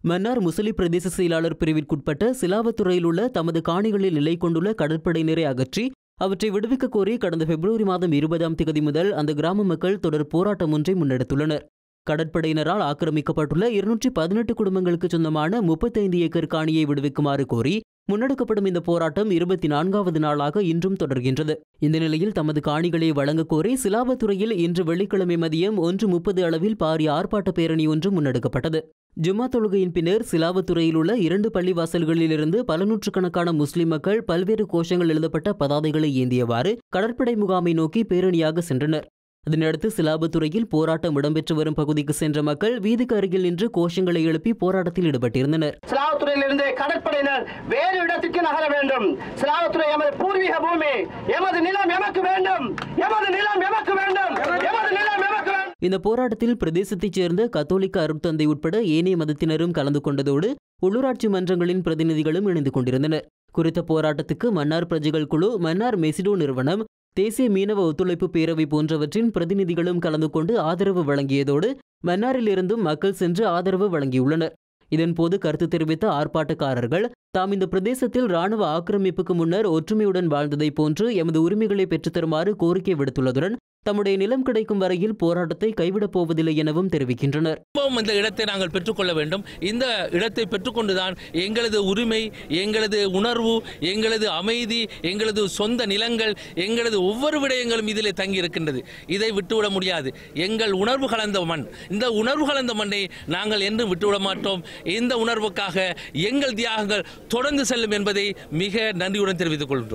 மன்னார் முசலி பிரதேச செயலாளர் பிரிவிற்குட்பட்ட சிலாவத்துறையில் உள்ள தமது காணிகளில் நிலை கொண்டுள்ள கடற்படையினரை அகற்றி அவற்றை விடுவிக்க கோரி கடந்த பிப்ரவரி மாதம் இருபதாம் தேதி முதல் அந்த கிராம மக்கள் தொடர் போராட்டம் ஒன்றை முன்னெடுத்துள்ளனர் கடற்படையினரால் ஆக்கிரமிக்கப்பட்டுள்ள இருநூற்றி பதினெட்டு குடும்பங்களுக்கு சொந்தமான முப்பத்தைந்து ஏக்கர் காணியை விடுவிக்குமாறு கோரி முன்னெடுக்கப்படும் இந்த போராட்டம் இருபத்தி நான்காவது நாளாக இன்றும் தொடர்கின்றது இந்த நிலையில் தமது காணிகளை வழங்கக் கோரி சிலாபத்துறையில் இன்று வெள்ளிக்கிழமை மதியம் ஒன்று முப்பது அளவில் பாரிய ஆர்ப்பாட்ட பேரணி ஒன்று முன்னெடுக்கப்பட்டது ஜும்மா தொழுகையின் பின்னர் சிலாவத்துறையில் உள்ள இரண்டு பள்ளிவாசல்களிலிருந்து பல நூற்றுக்கணக்கான முஸ்லிம் மக்கள் பல்வேறு கோஷங்கள் எழுதப்பட்ட பதாதைகளை ஏந்தியவாறு கடற்படை முகாமை நோக்கி பேரணியாக சென்றனர் இதனையடுத்து சிலாபத்துறையில் போராட்டம் இடம்பெற்று வரும் பகுதிக்கு சென்ற மக்கள் வீதிக்கு அருகில் நின்று கோஷங்களை எழுப்பி போராட்டத்தில் ஈடுபட்டிருந்தனர் சிலாவத்துறையிலிருந்து கடற்படையினர் வேறு இடத்திற்கு நகர வேண்டும் சிலாவத்துறை எமது பூர்வீக பூமி எமது நிலம் எமக்கு வேண்டும் எமது நிலம் எமக்கு வேண்டும் எமது நிலம் எமக்கு வேண்டும் இந்த போராட்டத்தில் பிரதேசத்தைச் சேர்ந்த கத்தோலிக்க அருட்தந்தை உட்பட ஏனைய மதத்தினரும் கலந்து கொண்டதோடு உள்ளூராட்சி மன்றங்களின் பிரதிநிதிகளும் இணைந்து கொண்டிருந்தனர் குறித்த போராட்டத்துக்கு மன்னார் பிரஜைகள் குழு மன்னார் மெசிடோ நிறுவனம் தேசிய மீனவ ஒத்துழைப்பு பேரவை போன்றவற்றின் பிரதிநிதிகளும் கலந்து கொண்டு ஆதரவு வழங்கியதோடு மன்னாரிலிருந்தும் மக்கள் சென்று ஆதரவு வழங்கியுள்ளனர் இதன்போது கருத்து தெரிவித்த ஆர்ப்பாட்டக்காரர்கள் தாம் இந்த பிரதேசத்தில் ராணுவ ஆக்கிரமிப்புக்கு முன்னர் ஒற்றுமையுடன் வாழ்ந்ததைப் போன்று எமது உரிமைகளை பெற்றுத்தருமாறு கோரிக்கை விடுத்துள்ளதுடன் தம்முடைய நிலம் கிடைக்கும் வரையில் போராட்டத்தை கைவிடப் போவதில்லை எனவும் தெரிவிக்கின்றனர் திரும்பவும் இந்த இடத்தை நாங்கள் பெற்றுக்கொள்ள வேண்டும் இந்த இடத்தை பெற்றுக்கொண்டுதான் எங்களது உரிமை எங்களது உணர்வு எங்களது அமைதி எங்களது சொந்த நிலங்கள் எங்களது ஒவ்வொரு விடயங்களும் இதிலே தங்கி இருக்கின்றது இதை விட்டுவிட முடியாது எங்கள் உணர்வு கலந்த மண் இந்த உணர்வு கலந்த மண்ணை நாங்கள் என்றும் விட்டுவிட மாட்டோம் இந்த உணர்வுக்காக எங்கள் தியாகங்கள் தொடர்ந்து செல்லும் என்பதை மிக நன்றியுடன் தெரிவித்துக் கொள்கிறோம்